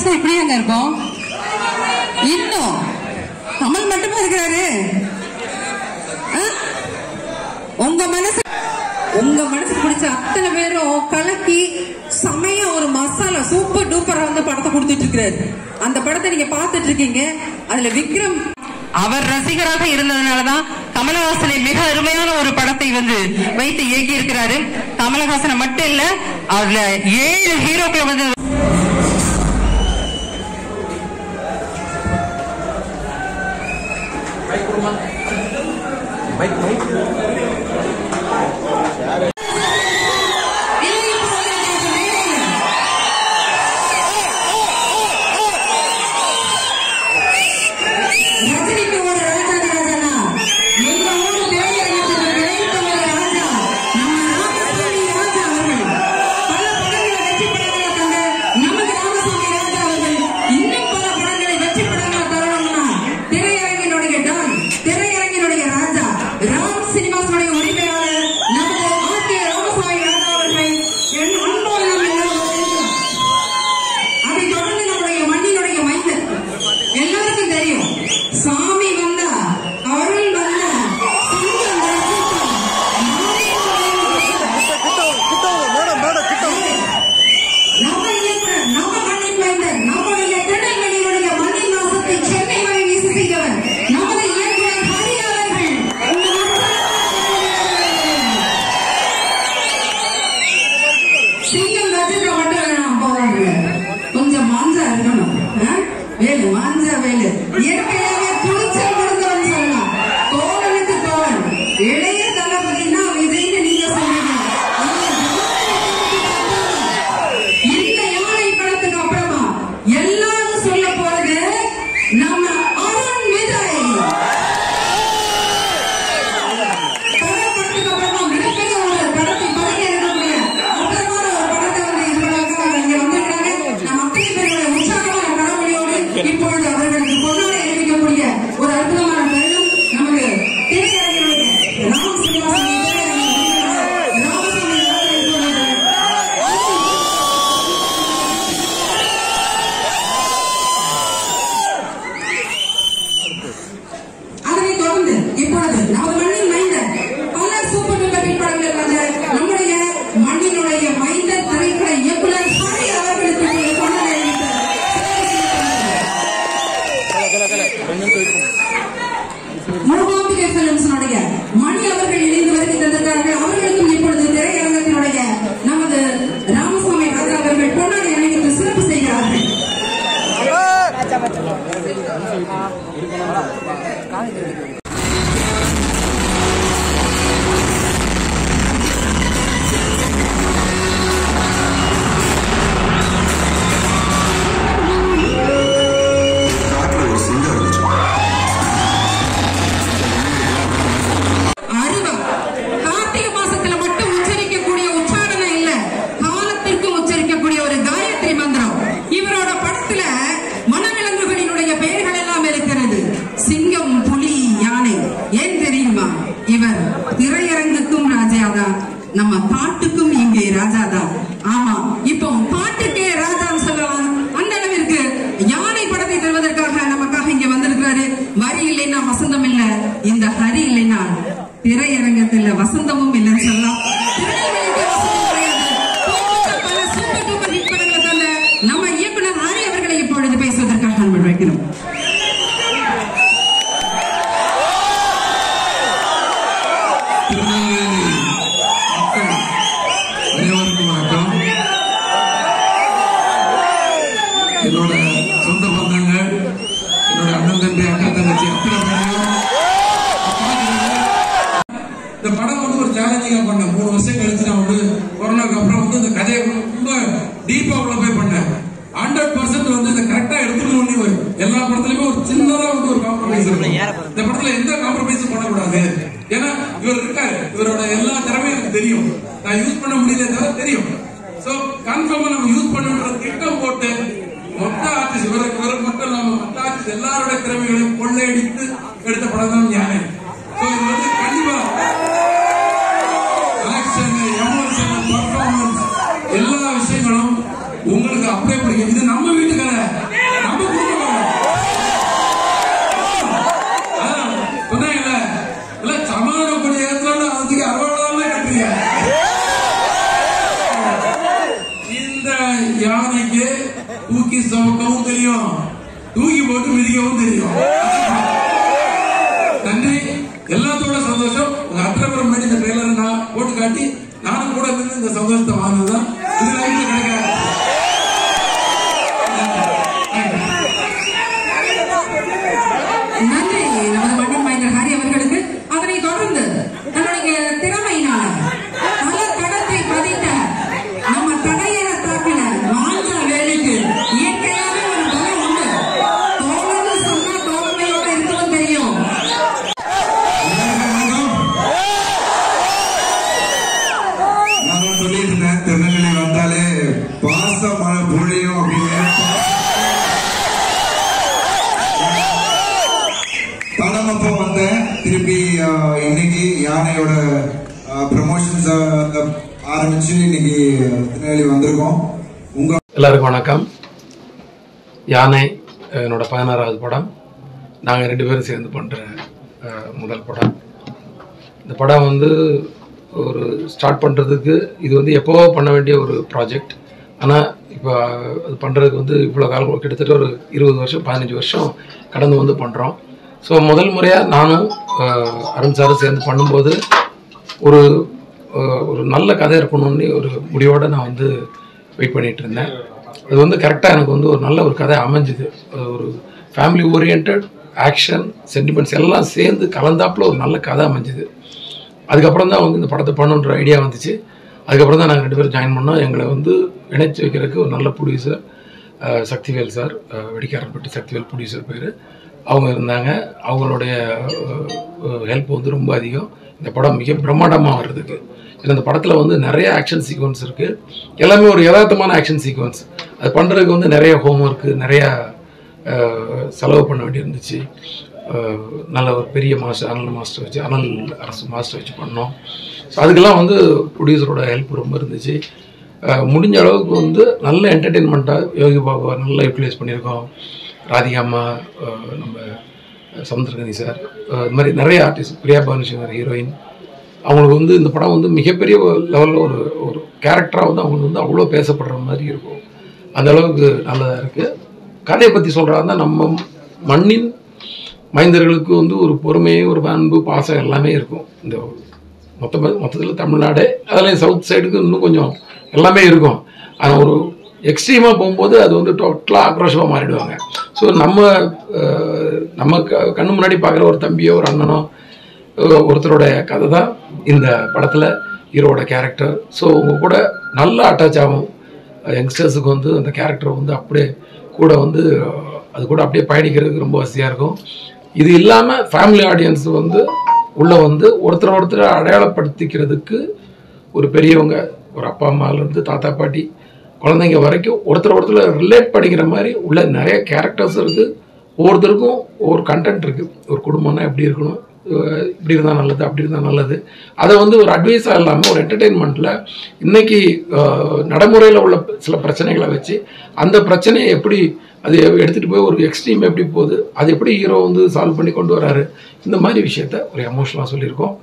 பேசினா இப்படியாங்க இருக்கும் இன்னும் கமல் மட்டுமா இருக்கிறாரு ஆ? உங்க மனசு உங்க மனசுக்கு பிடிச்ச அத்தனை பேரும் கலக்கி செமையா ஒரு மசாலா சூப்பர் டூப்பரா வந்து படத்தை கொடுத்துட்டு இருக்காரு அந்த படத்தை நீங்க பார்த்துட்டு இருக்கீங்க அதுல விக்ரம் அவர் ரசிகராக இருந்ததுனாலதான் கமலஹாசனை மிக அருமையான ஒரு படத்தை வந்து வைத்து இயக்கி இருக்கிறாரு கமலஹாசனை மட்டும் இல்ல அதுல ஏழு ஹீரோக்களை வந்து ரஜினிக்கு ஒரு ராஜாதி ராஜானா எங்க ஊரு திரையரங்கத்துக்கு கிடைத்தவர் ராஜா நம்ம ராமசாமி ராஜா அவர்கள் பல படங்களை வெற்றி படங்களை தந்த நமது ராமசாமி ராஜா அவர்கள் இன்னும் பல படங்களை வெற்றி படங்களை தரணும்னா திரையரங்கினுடைய டான் திரையரங்கினுடைய ராஜா ராம் சினிமாஸுடைய உரிமையாளர் நமது ஆர் கே ராமசாமி ராஜா அவர்களை என் அன்போடு நாம் எல்லாரும் வரவேற்கிறோம். அதை தொடர்ந்து நம்முடைய மண்ணினுடைய மைந்தன் எல்லாருக்கும் தெரியும் சாமி வந்தா அருள் வந்தா சிங்கம் ரசிக்கும். நம்ம இயக்குனர், நம்ம மண்ணின் மைந்தன், நம்முடைய திருநெல்வேலியுடைய மண்ணின் வாசத்தை சென்னை வரை வீசி செய்தவர் நமது இயக்குனர் ஹரி அவர்கள் உங்கள் சிங்கம் ரசிக்க மட்டும் வேணாம் போறாங்க கொஞ்சம் மாஞ்சா இருக்கணும் ஆ? வேலு மாஞ்சா வேலு இயற்கையாவே துணிச்சல் கொடுத்தவன் சொல்லலாம் தோழனுக்கு தோழன் இளைய தளபதினா விஜய்னு நீங்க சொல்றீங்க ஆனா இந்த யானை படத்துக்கு அப்புறமா எல்லாரும் சொல்ல போறது நம்ம அருண் விஜய் படத்துக்கு அப்புறமா மிகப்பெரிய ஒரு படத்தை பதக்க இருக்கக்கூடிய அற்புதமான ஒரு படத்தை வந்து இதுவரைக்கும் இங்க வந்திருக்காங்க. நம் அத்தனை பேருடைய உற்சாகமான கரவொலியோடு இப்பொழுது அவர்களுக்கு பொன்னாடை அணிவிக்கக்கூடிய ஒரு அற்புதமான தருணம் நமக்கு திரையரங்கினுடைய ராம் சீனிவாசன் திரையரங்கின் ராமசாமி அவர்கள் இப்பொழுது அதனைத் தொடர்ந்து இப்பொழுது நமது மண்ணின் மைந்தர் பல சூப்பர் டூப்பர் ஹிட் படங்கள் வந்த நம்முடைய மண்ணினுடைய மைந்தர் திரைப்பட இயக்குனர் ஹரி அவர்களுக்கு இப்பொழுது கொண்டாட மூகாம்பிகை பிலிம்ஸினுடைய மணி அவர்கள் இணைந்து வருகை தந்திருக்கிறார்கள் அவர்களுக்கும் இப்பொழுது திரையரங்கத்தினுடைய நமது ராமசாமி ராஜா அவர்கள் பொன்னாடி அணிவித்து சிறப்பு செய்கிறார்கள் காட்டுல ஒரு சிங்கம் இருந்துச்சு அருவம் கார்த்திகை மாசத்துல மட்டும் உச்சரிக்கக்கூடிய உச்சாரணம் இல்ல காலத்திற்கும் உச்சரிக்கக்கூடிய ஒரு காயத்ரி மந்திரம் இவரோட படத்துல வனவிலங்குகளினுடைய பெயர்கள் எல்லாம் இருக்கிறது சிங்கம் புலி யானை ஏன் தெரியுமா இவர் திரையரங்குக்கும் ராஜாதான் நம்ம பாட்டுக்கும் இங்கே ராஜாதான் ஆமா இப்போ பாட்டுக்கே ராஜான்னு சொல்லலாம் அந்த அளவிற்கு யானை படத்தை தருவதற்காக நமக்காக இங்க வந்திருக்கிறாரு வரி இல்லைன்னா வசந்தம் இல்ல இந்த ஹரி இல்லைன்னா திரையரங்கத்துல வசந்தமும் இல்லைன்னு சொல்லலாம் திருநெல்வேலிக்கு வசந்தம் கிடையாது. தோற்ற பல சூப்பர் டூப்பர் ஹிட் படங்களை தந்த நம்ம இயக்குனர் ஹரி அவர்களை இப்பொழுது பேசுவதற்காக நான் வைக்கிறோம் திருநெல்வேலி மக்கள் அனைவருக்கும் வணக்கம் என்னோட சொந்த பந்தங்கள் என்னோட அண்ணன் தம்பி அக்கா தங்கச்சி அத்தனை பேரையும் இந்த படம் வந்து ஒரு சேலஞ்சிங்கா பண்ணேன் மூணு வருஷம் கழிச்சு நான் வந்து கொரோனாக்கு அப்புறம் வந்து இந்த கதையை ரொம்ப டீப்பா உள்ள போய் பண்ணேன் ஹண்ட்ரட் பர்சன்ட் வந்து இதை கரெக்டா எடுத்துக்கணும்னு ஒரு எல்லா படத்துலயுமே ஒரு சின்னதா வந்து ஒரு காம்ப்ரமைஸ் இருக்கும் இந்த படத்துல எந்த காம்ப்ரமைஸும் பண்ணக்கூடாது ஏன்னா இவர் இருக்காரு இவரோட எல்லா திறமையும் எனக்கு தெரியும் நான் யூஸ் பண்ண முடியல தவிர தெரியும் சோ கன்ஃபார்மா நம்ம யூஸ் பண்ணுன்ற திட்டம் போட்டு மொத்த ஆர்டிஸ்ட் இவருக்கு இவருக்கு மட்டும் இல்லாம மொத்த ஆர்டிஸ்ட் எல்லாரோட திறமைகளையும் கொள்ளையடித்து எடுத்த படம் தான் யானை சோ இது வந்து கண்டிப்பா ஆக்ஷன் எமோஷன் பர்ஃபார்மன்ஸ் எல்லா விஷயங்களும் உங்களுக்கு அப்படியே பிடிக்கும் இது நம்ம வீட்டு கதை நம்ம குடும்ப கதை அதான் சொன்னாங்கல்ல இல்ல சமாதான கொடி ஏற்றோம்னு அதுக்கு அறுபதாமே கட்டுறீங்க இந்த யானைக்கு தூக்கி சுமக்கவும் தெரியும் தூக்கி போட்டு மிதிக்கவும் தெரியும் நன்றி எல்லாத்தோட சந்தோஷம் உங்க அத்தனை முன்னாடி இந்த ட்ரெயிலரை நான் போட்டு காட்டி நானும் கூட நின்று இந்த சந்தோஷத்தை வாங்கினதுதான் இது லைஃப்ல கிடைக்காது நன்றி நமது மண்ணின் மைந்தர் ஹரி அவர்களுக்கு அதனை தொடர்ந்து தன்னுடைய திறமையினால பல தடத்தை பதித்த நம்ம தடையற தாக்கின வாஞ்ச வேலைக்கு இயற்கையாவே ஒரு பலம் உண்டு தோழன்னு சொன்னா தோழமையோட இருக்கவும் தெரியும் நான் சொல்லிட்டு இருந்தேன் திருநெல்வேலி வந்தாலே பாச மழை பொழியும் அப்படின்னு படம் அப்போ வந்தேன் திருப்பி ஆஹ், இன்னைக்கு யானையோட ப்ரமோஷன்ஸ் ஆரம்பிச்சு இன்னைக்கு திருநெல்வேலி வந்திருக்கோம் உங்க எல்லாருக்கும் வணக்கம் யானை என்னோட பதினாறாவது படம் நாங்கள் ரெண்டு பேரும் சேர்ந்து பண்ணுற முதல் படம் இந்த படம் வந்து ஒரு ஸ்டார்ட் பண்ணுறதுக்கு இது வந்து எப்போவோ பண்ண வேண்டிய ஒரு ப்ராஜெக்ட் ஆனால் இப்போ அது பண்ணுறதுக்கு வந்து இவ்வளோ காலம் கிட்டத்தட்ட ஒரு இருபது வருஷம் பதினஞ்சு வருஷம் கடந்து வந்து பண்ணுறோம் ஸோ முதல் முறையாக நானும் அஹ், அருண் சாரும் சேர்ந்து பண்ணும்போது ஒரு அஹ், ஒரு நல்ல கதை இருக்கணும்னு ஒரு முடிவோடு நான் வந்து வெயிட் பண்ணிட்டு இருந்தேன் அது வந்து கரெக்டாக எனக்கு வந்து ஒரு நல்ல ஒரு கதை அமைஞ்சுது அது ஒரு ஃபேமிலி ஓரியன்ட் ஆக்ஷன் சென்டிமெண்ட்ஸ் எல்லாம் சேர்ந்து கலந்தாப்புல ஒரு நல்ல கதை அமைஞ்சுது அதுக்கப்புறம் தான் வந்து இந்த படத்தை பண்ணணுன்ற ஐடியா வந்துச்சு அதுக்கப்புறம் தான் நாங்கள் ரெண்டு பேரும் ஜாயின் பண்ணோம் எங்களை வந்து இணைச்சி வைக்கிறதுக்கு ஒரு நல்ல ப்ரொடியூசர் சக்திவேல் சார் அஹ், வெடிக்காரன்பட்டி சக்திவேல் ப்ரொடியூசர் பேர் அவங்க இருந்தாங்க அவங்களுடைய ஹெல்ப் வந்து ரொம்ப அதிகம் இந்த படம் மிக பிரம்மாண்டமாக வர்றதுக்கு ஏன்னா இந்த படத்தில் வந்து நிறைய ஆக்ஷன் சீக்வன்ஸ் இருக்குது எல்லாமே ஒரு யதார்த்தமான ஆக்ஷன் சீக்வன்ஸ் அது பண்ணுறதுக்கு வந்து நிறைய ஹோம்ஒர்க்கு நிறையா அஹ், செலவு பண்ண வேண்டியிருந்துச்சு அஹ், நல்ல ஒரு பெரிய மாஸ்டர் அனல் மாஸ்டர் வச்சு அனல் அரசு மாஸ்டர் வச்சு பண்ணோம் ஸோ அதுக்கெல்லாம் வந்து ப்ரொடியூசரோட ஹெல்ப் ரொம்ப இருந்துச்சு அஹ், முடிஞ்ச அளவுக்கு வந்து நல்ல என்டர்டெயின்மெண்ட்டாக யோகி பாபா நல்லா யூட்டிலைஸ் பண்ணியிருக்கோம் ராதிகா அம்மா அஹ், நம்ம சமுத்திரகனி சார் அஹ், இது மாதிரி நிறைய ஆர்டிஸ்ட் பிரியா பவனிசங்கர் ஹீரோயின் அவங்களுக்கு வந்து இந்த படம் வந்து மிகப்பெரிய லெவலில் ஒரு ஒரு கேரக்டராக வந்து அவங்களுக்கு வந்து அவ்வளோ பேசப்படுற மாதிரி இருக்கும் அந்த அளவுக்கு நல்லதாக இருக்குது கதையை பற்றி சொல்கிறாங்க நம்ம மண்ணின் மைந்தர்களுக்கு வந்து ஒரு பொறுமை ஒரு அன்பு பாசம் எல்லாமே இருக்கும் இந்த மொத்த மொத்தத்தில் தமிழ்நாடு அதில் சவுத் சைடுக்கு இன்னும் கொஞ்சம் எல்லாமே இருக்கும் ஆனால் ஒரு எக்ஸ்ட்ரீமாக போகும்போது அது வந்து டோட்டலாக ஆக்ரோஷமாக மாறிடுவாங்க ஸோ நம்ம அஹ், நம்ம க கண்ணு முன்னாடி பார்க்குற ஒரு தம்பியோ ஒரு அண்ணனோ அஹ், ஒருத்தரோட கதை தான் இந்த படத்தில் ஹீரோட கேரக்டர் ஸோ உங்கள் கூட நல்லா அட்டாச் ஆகும் யங்ஸ்டர்ஸுக்கு வந்து அந்த கேரக்டர் வந்து அப்படியே கூட வந்து அஹ், அது கூட அப்படியே பயணிக்கிறதுக்கு ரொம்ப வசதியாக இருக்கும் இது இல்லாமல் ஃபேமிலி ஆடியன்ஸ் வந்து உள்ளே வந்து ஒருத்தர் ஒருத்தர் அடையாளப்படுத்திக்கிறதுக்கு ஒரு பெரியவங்க ஒரு அப்பா அம்மாலேருந்து தாத்தா பாட்டி குழந்தைங்க வரைக்கும் ஒருத்தர் ஒருத்தர் ரிலேட் பண்ணிக்கிற மாதிரி உள்ள நிறைய கேரக்டர்ஸ் இருக்குது ஒவ்வொருத்தருக்கும் ஒவ்வொரு கண்டென்ட் இருக்குது ஒரு குடும்பம்னா எப்படி இருக்கணும் அஹ் இப்படி இருந்தால் நல்லது அப்படி இருந்தால் நல்லது அதை வந்து ஒரு அட்வைஸாக இல்லாமல் ஒரு என்டர்டெயின்மெண்ட்டில் இன்னைக்கு நடைமுறையில் உள்ள சில பிரச்சனைகளை வச்சு அந்த பிரச்சனையை எப்படி அது எடுத்துகிட்டு போய் ஒரு எக்ஸ்ட்ரீம் எப்படி போகுது அது எப்படி ஹீரோ வந்து சால்வ் பண்ணி கொண்டு வராரு இந்த மாதிரி விஷயத்த ஒரு எமோஷனலாக சொல்லியிருக்கோம்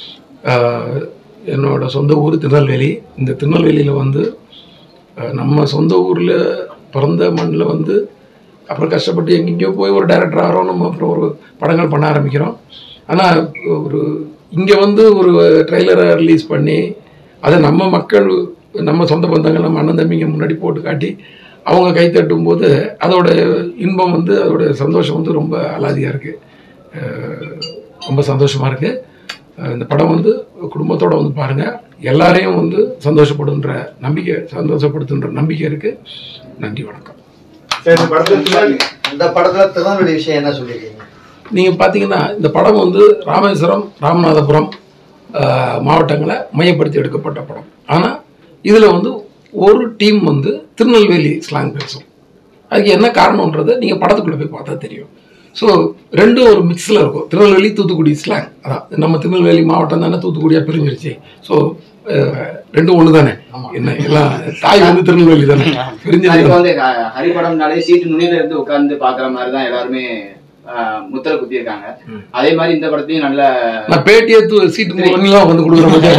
அஹ் என்னோட சொந்த ஊர் திருநெல்வேலி இந்த திருநெல்வேலியில் வந்து அஹ் நம்ம சொந்த ஊரில் பிறந்த மண்ணில் வந்து அப்புறம் கஷ்டப்பட்டு எங்கெங்கேயோ போய் ஒரு டைரக்டர் ஆகிறோம் நம்ம அப்புறம் ஒரு படங்கள் பண்ண ஆரம்பிக்கிறோம் ஆனால் ஒரு இங்கே வந்து ஒரு ட்ரெய்லரை ரிலீஸ் பண்ணி அதை நம்ம மக்கள் நம்ம சொந்த பந்தங்கள் நம்ம அண்ணன் தம்பிங்க முன்னாடி போட்டு காட்டி அவங்க கை தட்டும் போது அதோட இன்பம் வந்து அதோட சந்தோஷம் வந்து ரொம்ப அலாதியாக இருக்குது ரொம்ப சந்தோஷமாக இருக்குது இந்த படம் வந்து குடும்பத்தோட வந்து பாருங்கள் எல்லாரையும் வந்து சந்தோஷப்படுன்ற நம்பிக்கை சந்தோஷப்படுத்துன்ற நம்பிக்கை இருக்குது நன்றி வணக்கம் சரி, இந்த படத்துல திருநெல்வேலி- இந்த படத்துல திருநெல்வேலி விஷயம் என்ன சொல்லிருக்கீங்க நீங்கள் பார்த்தீங்கன்னா இந்த படம் வந்து ராமேஸ்வரம் ராமநாதபுரம் ஆஹ், மாவட்டங்களை மையப்படுத்தி எடுக்கப்பட்ட படம் ஆனால் இதில் வந்து ஒரு டீம் வந்து திருநெல்வேலி ஸ்லாங் பேசும் அதுக்கு என்ன காரணன்றதை நீங்கள் படத்துக்குள்ளே போய் பார்த்தா தெரியும் ஸோ ரெண்டும் ஒரு மிக்ஸில் இருக்கும் திருநெல்வேலி தூத்துக்குடி ஸ்லாங் அதான் நம்ம திருநெல்வேலி மாவட்டம் தானே தூத்துக்குடியாக பிரிஞ்சிருச்சு ஸோ ரெண்டும் ஒன்று தானே என்ன எல்லாம் தாய் வந்து திருநெல்வேலி தானே பிரிஞ்சு இப்போ வந்து அஹ், ஹரிபடம்னாலே சீட்டு நுனியில இருந்து உட்கார்ந்து பாக்குற மாதிரி தான் எல்லாருமே அஹ், முத்திரை குத்தி இருக்காங்க அதே மாதிரி இந்த படத்தையும் நல்ல நான் பேட்டியே தூ சீட்டு மூலம் வந்து கொடுக்குற மாதிரி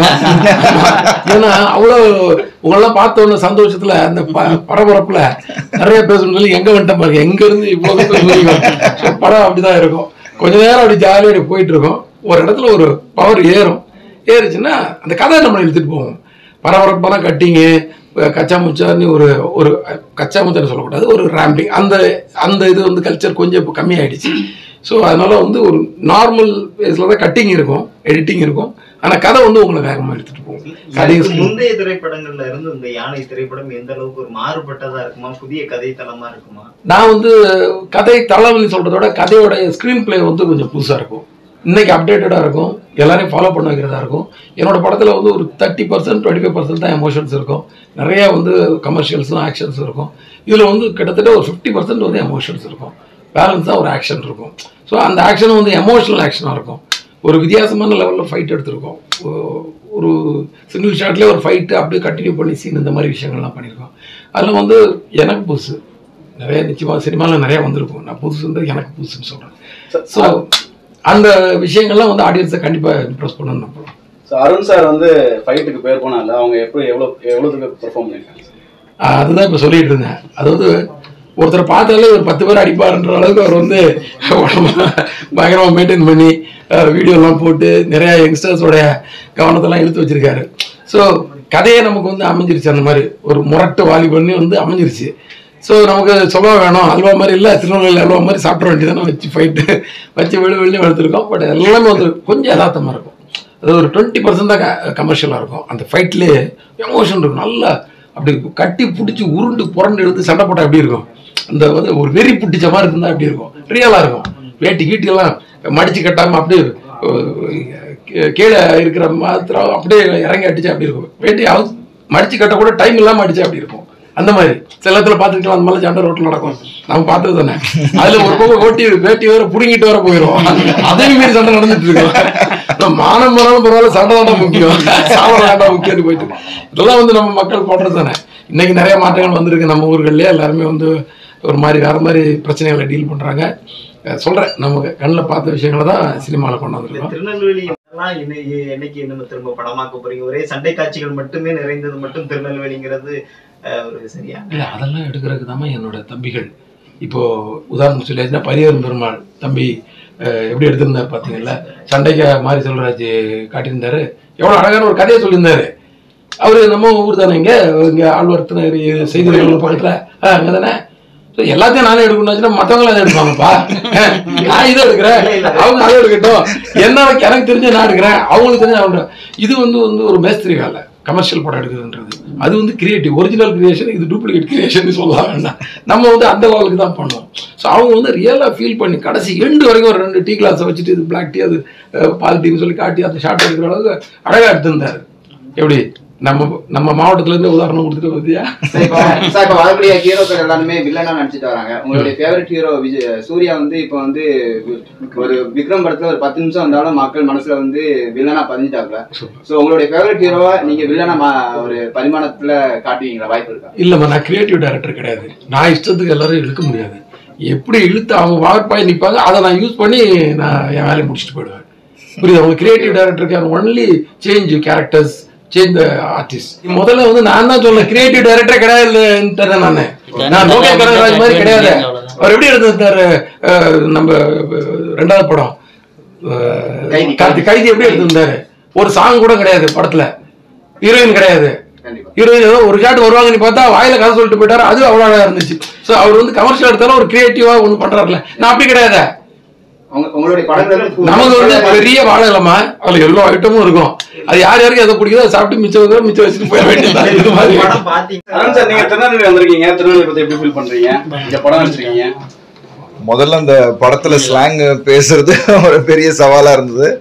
ஏன்னா அவ்வளோ உங்களெல்லாம் பார்த்த உடனே சந்தோஷத்துல அந்த ப- பரபரப்புல நிறைய பேசணும்னு சொல்லி எங்க வந்துட்டேன் பாருங்க எங்க இருந்து இவ்வளவு தூரம் சொல்லிக்கோ. So, படம் அப்படிதான் இருக்கும் கொஞ்ச நேரம் அப்படி ஜாலியாக அப்படி போயிட்டு இருக்கோம் ஒரு இடத்துல ஒரு பவர் ஏறும் ஏறுச்சுன்னா அந்த கதை நம்மளை இழுத்துட்டு போவோம் பரபரப்பான கட்டிங்கு கச்சா முச்சான்னு ஒரு ஒரு கச்சா முச்சான்னு சொல்லக்கூடாது ஒரு ரேம்பிங் அந்த அந்த இது வந்து கல்ச்சர் கொஞ்சம் இப்போ கம்மியாயிடுச்சு ஸோ அதனால வந்து ஒரு நார்மல் பேஸில் தான் கட்டிங் இருக்கும் எடிட்டிங் இருக்கும் ஆனால் கதை வந்து உங்களை வேகமாக எடுத்துகிட்டு போகும் இதுக்கு கடைசி முந்தைய திரைப்படங்கள்ல இருந்து இந்த யானை திரைப்படம் எந்த அளவுக்கு ஒரு மாறுபட்டதா இருக்குமா புதிய கதை தளமா இருக்குமா நான் வந்து கதை தளம்னு சொல்றத விட கதையோட ஸ்க்ரீன் பிளே வந்து கொஞ்சம் புதுசாக இருக்கும் இன்னைக்கு அப்டேட்டடாக இருக்கும் எல்லாரையும் ஃபாலோ பண்ண வைக்கிறதா இருக்கும் என்னோட படத்தில் வந்து ஒரு thirty percent twenty five percent தான் எமோஷன்ஸ் இருக்கும் நிறைய வந்து கமர்ஷியல்ஸும் ஆக்ஷன்ஸ் இருக்கும் இதில் வந்து கிட்டத்தட்ட ஒரு ஃபிஃப்டி பர்சன்ட் வந்து எமோஷன்ஸ் இருக்கும் பேலன்ஸாக ஒரு ஆக்ஷன் இருக்கும் ஸோ அந்த ஆக்ஷன் வந்து எமோஷனல் ஆக்ஷனாக இருக்கும் ஒரு வித்தியாசமான லெவலில் ஃபைட் எடுத்திருக்கோம் ஒ- ஒரு சிங்கிள் ஷாட்லேயே ஒரு ஃபைட்டு அப்படியே கண்டினியூ பண்ணி சீன் இந்த மாதிரி விஷயங்கள்லாம் பண்ணியிருக்கோம் அதில் வந்து எனக்கு புதுசு நிறைய நிச்சயமாக சினிமாவில் நிறைய வந்திருக்கும் நான் புதுசுன்றது எனக்கு புதுசுன்னு சொல்கிறேன் ஸோ அந்த விஷயங்கள்லாம் வந்து ஆடியன்ஸை கண்டிப்பாக இம்ப்ரெஸ் பண்ணணும்னு நம்புறோம் ஸோ அருண் சார் வந்து ஃபைட்டுக்கு பேர் போனால அவங்க எப்படி எவ்வளோ எவ்வளோத்துக்கு பெர்ஃபார்ம் பண்ணியிருக்காங்க ஆஹ் அதுதான் இப்போ சொல்லிட்டு இருந்தேன் அதாவது ஒருத்தரை பார்த்தாலே ஒரு பத்து பேர் அடிப்பாருன்ற அளவுக்கு அவர் வந்து உடம்ப பயங்கரமாக மெயின்டைன் பண்ணி வீடியோலாம் போட்டு நிறைய யங்ஸ்டர்ஸோட கவனத்தெல்லாம் இழுத்து வச்சிருக்காரு ஸோ கதையே நமக்கு வந்து அமைஞ்சிருச்சு அந்த மாதிரி ஒரு முரட்டு வாலி பண்ணி வந்து அமைஞ்சிருச்சு ஸோ நமக்கு சொல்ல வேணும் அல்வா மாதிரி இல்லை திருநெல்வேலி அல்வா மாதிரி சாப்பிட வேண்டியதானே வச்சு ஃபைட்டு வச்சு வெளி வெளியே எடுத்திருக்கோம் பட் எல்லாமே வந்து கொஞ்சம் யதார்த்தமாக இருக்கும் அது ஒரு டுவெண்ட்டி பர்சன்ட் தான் கமர்ஷியலாக இருக்கும் அந்த ஃபைட்லேயே எமோஷன் இருக்கும் நல்லா அப்படி கட்டி பிடிச்சி உருண்டு புரண்டு எடுத்து சண்டை போட்டால் எப்படி இருக்கும் அந்த வந்து ஒரு வெறி பிடிச்ச மாதிரி இருந்தால் எப்படி இருக்கும் ரியலாக இருக்கும் வேட்டி கீட்டியெல்லாம் மடிச்சு கட்டாமல் அப்படியே அஹ், கீ- கீழே இருக்கிற மாத்திரம் அப்படியே இறங்கி அடிச்சா அப்படி இருக்கும் வேட்டி அவு மடிச்சு கட்ட கூட டைம் இல்லாமல் அடிச்சா அப்படி இருக்கும் அந்த மாதிரி சிலத்துல பார்த்துக்கலாம் அந்த மாதிரி சண்டை ரோட்டில் நடக்கும் நம்ம பார்த்தது தானே அதுல ஒரு பக்கம் ஓட்டி வேட்டி வேற புடுங்கிட்டு வர போயிடும் அதையும் மீறி சண்டை நடந்துட்டு இருக்கோம் மானம் போனாலும் பரவாயில்ல சண்டை தான் முக்கியம் சாவர வேண்டாம் முக்கியம்னு போயிட்டு இருக்கோம். இதெல்லாம் வந்து நம்ம மக்கள் பண்றது தானே இன்னைக்கு நிறைய மாற்றங்கள் வந்திருக்கு நம்ம ஊர்கள்லயே எல்லாருமே வந்து ஒரு மாதிரி வேற மாதிரி பிரச்சனைகளை டீல் பண்றாங்க அஹ் சொல்றேன் நம்ம கண்ணில் பார்த்த விஷயங்களை தான் சினிமாவில் கொண்டு இந்த வந்திருக்கோம் திருநெல்வேலி எல்லாம் இன்னை- என்னைக்கு நம்ம திரும்ப படமாக்க போறீங்க ஒரே சண்டை காட்சிகள் மட்டுமே நிறைந்தது மட்டும் திருநெல்வேலிங்கிறது அஹ், ஒரு சரியா இல்லை அதெல்லாம் எடுக்கிறதுக்கு தான் என்னோட தம்பிகள் இப்போ உதாரணம் சொல்லியாச்சுன்னா பரியவன் பெருமாள் தம்பி அஹ், எப்படி எடுத்திருந்தார் பார்த்தீங்கல்ல சண்டைக்கு மாரி செல்வராஜ் காட்டியிருந்தாரு எவ்வளோ அழகான ஒரு கதையை சொல்லியிருந்தாரு அவரு நம்ம ஊர் தானே இங்கே இங்கே ஆழ்வார்த்தனர் செய்திகள் பக்கத்தில் ஆ அங்கே தானே ஸோ எல்லாத்தையும் நானே எடுக்கணும்னா மற்றவங்களும் அதை எடுப்பாங்கப்பா நான் இதை எடுக்கிறேன் அவங்க அதை எடுக்கட்டும் என்ன எனக்கு தெரிஞ்ச நான் எடுக்கிறேன் அவங்களுக்கு தெரிஞ்ச அவங்க இது வந்து வந்து ஒரு மேஸ்திரி வேலை கமர்ஷியல் படம் எடுக்குதுன்றது அது வந்து கிரியேட்டிவ் ஒரிஜினல் கிரியேஷன் இது டூப்ளிகேட் கிரியேஷன் சொல்லலாம் வேண்டாம் நம்ம வந்து அந்த லெவலுக்கு தான் பண்ணுவோம் ஸோ அவங்க வந்து ரியலாக ஃபீல் பண்ணி கடைசி எண்டு வரைக்கும் ஒரு ரெண்டு டீ கிளாஸை வச்சுட்டு இது பிளாக் டீ அது அஹ், பால் டீன்னு சொல்லி காட்டி அந்த ஷார்ட் எடுக்கிற அளவுக்கு அழகாக எடுத்திருந்தாரு எப்படி நம்ம நம்ம மாவட்டத்துலேருந்து உதாரணம் கொடுத்துட்டு பார்த்தியா சார் இப்போ சார் இப்போ வரக்கூடிய ஹீரோக்கள் எல்லாருமே வில்லனா நடிச்சிட்டு வராங்க உங்களுடைய ஃபேவரட் ஹீரோ விஜய் சூர்யா வந்து இப்போ வந்து ஒரு விக்ரம் படத்துல ஒரு பத்து நிமிஷம் வந்தாலும் மக்கள் மனசுல வந்து வில்லனா பதிஞ்சிட்டாப்ல சோ உங்களுடைய ஃபேவரட் ஹீரோவா நீங்க வில்லனா மா- ஒரு பரிமாணத்துல காட்டுவீங்களா வாய்ப்பு இருக்கா இல்லைம்மா நான் கிரியேட்டிவ் டைரக்டர் கிடையாது நான் இஷ்டத்துக்கு எல்லாரும் இழுக்க முடியாது எப்படி இழுத்து அவங்க வாய்ப்பாய் நிற்பாங்க அதை நான் யூஸ் பண்ணி நான் என் வேலையை முடிச்சுட்டு போயிடுவேன் புரியுது அவங்க creative director can only change characters change the artist முதல்ல வந்து நான் தான் சொல்ல கிரியேட்டிவ் டைரக்டர் கிடையாது நான் நான் லோகேஷ் கனகராஜ் மாதிரி கிடையாது அவர் எப்படி எடுத்திருந்தாரு அஹ், நம்ம அஹ், ரெண்டாவது படம் அஹ், கைதி. கார்த்தி கைதி எப்படி எடுத்திருந்தாரு ஒரு சாங் கூட கிடையாது படத்துல ஹீரோயின் கிடையாது கண்டிப்பா ஹீரோயின் ஏதோ ஒரு ஷாட் வருவாங்கன்னு பார்த்தா வாயில கதை சொல்லிட்டு போயிட்டாரு அது அவ்வளோ அழகா இருந்துச்சு ஸோ அவர் வந்து கமர்ஷியல் எடுத்தாலும் ஒரு கிரியேட்டிவா ஒன்று பண்றாருல நான் அப்படி கிடையாது உங்க- உங்களுடைய படங்கள் நமக்கு வந்து பெரிய வாழை இல்லாம அதுல எல்லா ஐட்டமும் இருக்கும் அது யார் யாருக்கு எதை பிடிக்குதோ அதை சாப்பிட்டு மிச்சம் வைக்கிறோம், மிச்சம் வச்சுட்டு போயிட வேண்டியது இது மாதிரி படம் பாத்தீங்க அருண் சார் நீங்க திருநெல்வேலி வந்திருக்கீங்க திருநெல்வேலி பத்தி எப்படி ஃபீல் பண்றீங்க இந்த படம் நடிச்சிருக்கீங்க முதல்ல அந்த படத்துல ஸ்லாங் பேசுறது ஒரு பெரிய சவாலா இருந்தது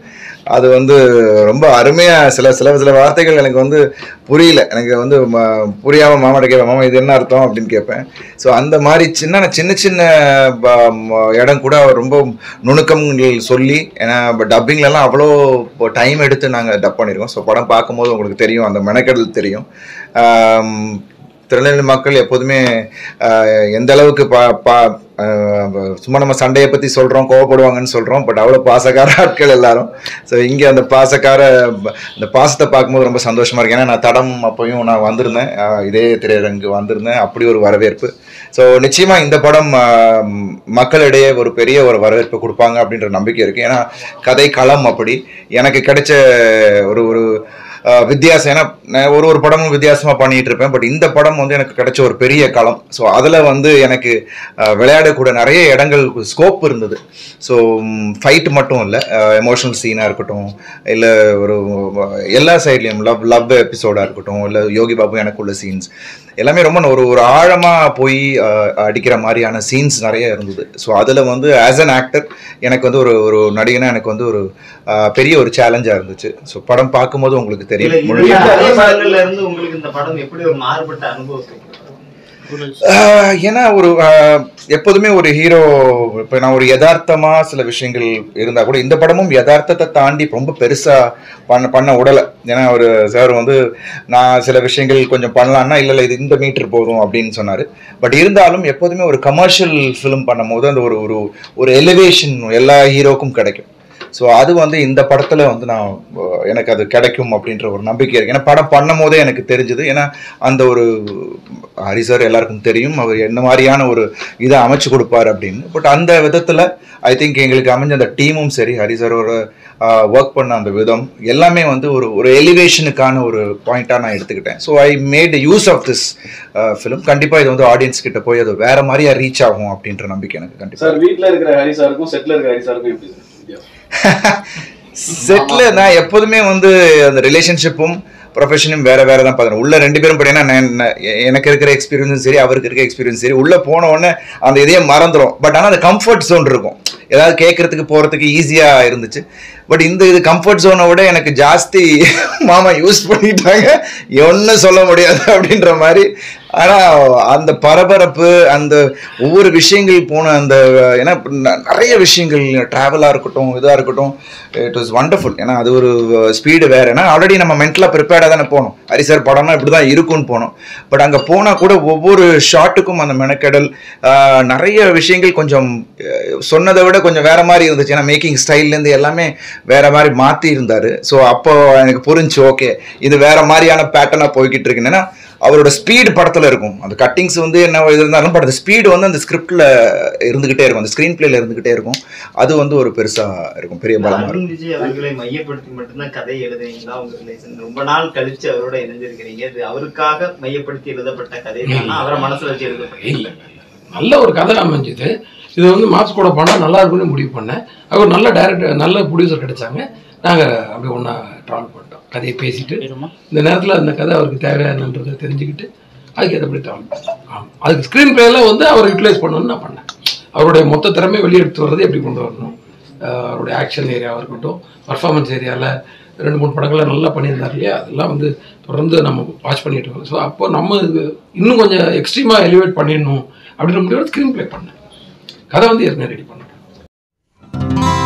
அது வந்து ரொம்ப அருமையா சில சில சில வார்த்தைகள் எனக்கு வந்து புரியல எனக்கு வந்து ம- புரியாம மாமாட்ட கேட்பேன் மாமா இது என்ன அர்த்தம் அப்படின்னு கேட்பேன் ஸோ அந்த மாதிரி சின்ன சின்ன சின்ன ப- ம- இடம் கூட அவர் ரொம்ப நுணுக்கங்கள் சொல்லி ஏன்னா டப்பிங்லலாம் அவ்வளோ டைம் எடுத்து நாங்கள் டப் பண்ணியிருக்கோம் ஸோ படம் பார்க்கும்போது உங்களுக்கு தெரியும் அந்த மெனக்கெடல் தெரியும் ஆம், திருநெல்வேலி மக்கள் எப்போதுமே ஆஹ், எந்த அளவுக்கு பா பா ஆஹ், சும்மா நம்ம சண்டையை பற்றி சொல்கிறோம் கோவப்படுவாங்கன்னு சொல்கிறோம் பட் அவ்வளோ பாசக்கார ஆட்கள் எல்லாரும் ஸோ இங்கே அந்த பாசக்கார ப- அந்த பாசத்தை பார்க்கும்போது ரொம்ப சந்தோஷமாக இருக்கு ஏன்னா நான் தடம் அப்போயும் நான் வந்திருந்தேன் ஆஹ், இதே திரையரங்கு வந்திருந்தேன் அப்படி ஒரு வரவேற்பு ஸோ நிச்சயமாக இந்த படம் ஆஹ், மக்களிடையே ஒரு பெரிய ஒரு வரவேற்பு கொடுப்பாங்க அப்படின்ற நம்பிக்கை இருக்குது ஏன்னா கதை களம் அப்படி எனக்கு கிடைச்ச ஒரு ஒரு ஆஹ் வித்தியாசம் ஏன்னா நான் ஒரு ஒரு படமும் வித்தியாசமாக பண்ணிட்டு இருப்பேன் பட் இந்த படம் வந்து எனக்கு கிடைச்ச ஒரு பெரிய களம் ஸோ அதில் வந்து எனக்கு ஆஹ் விளையாடக்கூட நிறைய இடங்கள் ஸ்கோப் இருந்தது ஸோ ஃபைட் மட்டும் இல்லை எமோஷனல் சீனாக இருக்கட்டும் இல்லை ஒரு எல்லா சைட்லேயும் லவ் லவ் எபிசோடாக இருக்கட்டும் இல்லை யோகி பாபு எனக்குள்ள சீன்ஸ் எல்லாமே ரொம்ப ஒரு ஒரு ஆழமாக போய் ஆஹ் அடிக்கிற மாதிரியான சீன்ஸ் நிறைய இருந்தது ஸோ அதில் வந்து ஆஸ் அன் ஆக்டர் எனக்கு வந்து ஒரு ஒரு நடிகனா எனக்கு வந்து ஒரு ஆஹ் பெரிய ஒரு சேலஞ்சாக இருந்துச்சு ஸோ படம் பார்க்கும்போது உங்களுக்கு இல்ல, தெரியும் இது முழுமையா அதே சூழல்ல இருந்து உங்களுக்கு இந்த படம் எப்படி ஒரு மாறுபட்ட அனுபவத்தை கொடுத்தது? ஆஹ் ஏன்னா ஒரு ஆஹ் எப்போதுமே ஒரு ஹீரோ இப்போ நான் ஒரு யதார்த்தமா சில விஷயங்கள் இருந்தா கூட இந்த படமும் யதார்த்தத்தை தாண்டி ரொம்ப பெருசா பண்ண பண்ண உடலை ஏன்னா ஒரு சார் வந்து நான் சில விஷயங்கள் கொஞ்சம் பண்ணலான்னா இல்லை இல்லை இது இந்த மீட்டர் போதும் அப்படின்னு சொன்னார் பட் இருந்தாலும் எப்போதுமே ஒரு கமர்ஷியல் ஃபிலிம் பண்ணும்போது அந்த ஒரு ஒரு ஒரு எலிவேஷன் எல்லா ஹீரோக்கும் கிடைக்கும் ஸோ அது வந்து இந்த படத்தில் வந்து நான் அஹ், எனக்கு அது கிடைக்கும் அப்படின்ற ஒரு நம்பிக்கை இருக்கு ஏன்னா படம் பண்ணும் போதே எனக்கு தெரிஞ்சது ஏன்னா அந்த ஒரு ஹரி சார் எல்லாருக்கும் தெரியும் அவர் என்ன மாதிரியான ஒரு இதை அமைச்சு கொடுப்பார் அப்படின்னு பட் அந்த விதத்தில் ஐ திங்க் எங்களுக்கு அமைஞ்ச அந்த டீமும் சரி ஹரி சாரோட ஒர்க் பண்ண அந்த விதம் எல்லாமே வந்து ஒரு ஒரு எலிவேஷனுக்கான ஒரு பாயிண்டாக நான் எடுத்துக்கிட்டேன் so I made use of this film கண்டிப்பாக இது வந்து ஆடியன்ஸ் கிட்ட போய் அது வேற மாதிரியா ரீச் ஆகும் அப்படின்ற நம்பிக்கை எனக்கு கண்டிப்பாக சார் வீட்ல இருக்கிற ஹரி சாருக்கும் செட்ல இருக்கிற ஹரி சாருக்கும் எப்படி சார் வித்தியாசம் செட்ல நான் எப்போதுமே வந்து அந்த ரிலேஷன்ஷிப்பும் ப்ரொஃபஷனும் வேற வேற தான் பார்க்குறேன் உள்ள ரெண்டு பேரும் பார்த்தீங்கன்னா நான் நான் எனக்கு இருக்கிற எக்ஸ்பீரியன்ஸும் சரி அவருக்கு இருக்க எக்ஸ்பீரியன்ஸ் சரி உள்ள போன உடனே அந்த இதையே மறந்துடும் பட் ஆனால் அந்த கம்ஃபர்ட் ஜோன் இருக்கும் ஏதாவது கேட்கறதுக்கு போறதுக்கு ஈஸியா இருந்துச்சு பட் இந்த இது கம்ஃபர்ட் ஜோனை விட எனக்கு ஜாஸ்தி மாமா யூஸ் பண்ணிட்டாங்க ஒன்றும் சொல்ல முடியாது அப்படின்ற மாதிரி ஆனா அந்த பரபரப்பு அந்த ஒவ்வொரு விஷயங்கள் போன அந்த ஏன்னா இப்ப ந- நிறைய விஷயங்கள் ட்ராவலாக இருக்கட்டும் இதாக இருக்கட்டும் இட் வாஸ் வண்டர்ஃபுல் ஏன்னா அது ஒரு ஸ்பீடு வேறு ஏன்னா ஆல்ரெடி நம்ம மென்டலாக ப்ரிப்பேர்டாக தானே போனோம் ஹரி சார் படம்னா இப்படி தான் இருக்கும்னு போனோம் பட் அங்கே போனால் கூட ஒவ்வொரு ஷாட்டுக்கும் அந்த மெனக்கெடல் ஆஹ், நிறைய விஷயங்கள் கொஞ்சம் அஹ், சொன்னதை விட கொஞ்சம் வேற மாதிரி இருந்துச்சு ஏன்னா மேக்கிங் ஸ்டைல்லேருந்து எல்லாமே வேற மாதிரி மாற்றி இருந்தார் ஸோ அப்போ எனக்கு புரிஞ்சு ஓகே இது வேற மாதிரியான பேட்டர்னாக போய்கிட்டு இருக்கு ஏன்னா அவரோட ஸ்பீடு படத்தில் இருக்கும் அந்த கட்டிங்ஸ் வந்து என்ன இது இருந்தாலும் பட் அந்த ஸ்பீடு வந்து அந்த ஸ்கிரிப்டில் இருந்துகிட்டே இருக்கும் அந்த ஸ்க்ரீன் பிளேல இருந்துகிட்டே இருக்கும் அது வந்து ஒரு பெருசாக இருக்கும் பெரிய பலமாக இருக்கும் அருண் விஜய் அவர்களை மையப்படுத்தி மட்டும்தான் கதை எழுதுறீங்களா உங்க ரிலேஷன் ரொம்ப நாள் கழிச்சு அவரோட இணைஞ்சிருக்கிறீங்க இது அவருக்காக மையப்படுத்தி எழுதப்பட்ட கதை தானா அவரை மனசுல வச்சு எழுதப்பட்ட இல்லை நல்ல ஒரு கதை அமைஞ்சது இது வந்து மாஸ் கூட பண்ணால் நல்லா இருக்கும்னு முடிவு பண்ணேன் அவர் நல்ல டைரக்டர் நல்ல ப்ரொடியூசர் கிடைச்சாங்க நாங்கள் அப்படியே ஒன்றா ட்ராவல் பண்ணிட்டோம் கதையை பேசிட்டு இந்த நேரத்தில் அந்த கதை அவருக்கு தேவையானன்றதை தெரிஞ்சுக்கிட்டு அதுக்கு ஏற்றபடி ட்ராவல் பண்ணோம் ஆமாம் அதுக்கு ஸ்க்ரீன் பிளேல வந்து அவர் யூட்டிலைஸ் பண்ணணும்னு நான் பண்ணேன் அவருடைய மொத்த திறமை வெளியெடுத்து வர்றது எப்படி கொண்டு வரணும் ஆஹ் அவருடைய ஆக்ஷன் ஏரியாவாக இருக்கட்டும் பர்ஃபார்மன்ஸ் ஏரியாவில் ரெண்டு மூணு படங்களை நல்லா பண்ணியிருந்தார் இல்லையா அதெல்லாம் வந்து தொடர்ந்து நம்ம வாட்ச் பண்ணிட்டு இருக்கோம் ஸோ அப்போ நம்ம இது இன்னும் கொஞ்சம் எக்ஸ்ட்ரீமாக எலிவேட் பண்ணிடணும் அப்படின்ற முடிவோட ஸ்க்ரீன் ப்ளே பண்ணேன் கதை வந்து ஏற்கனவே ரெடி பண்ணேன்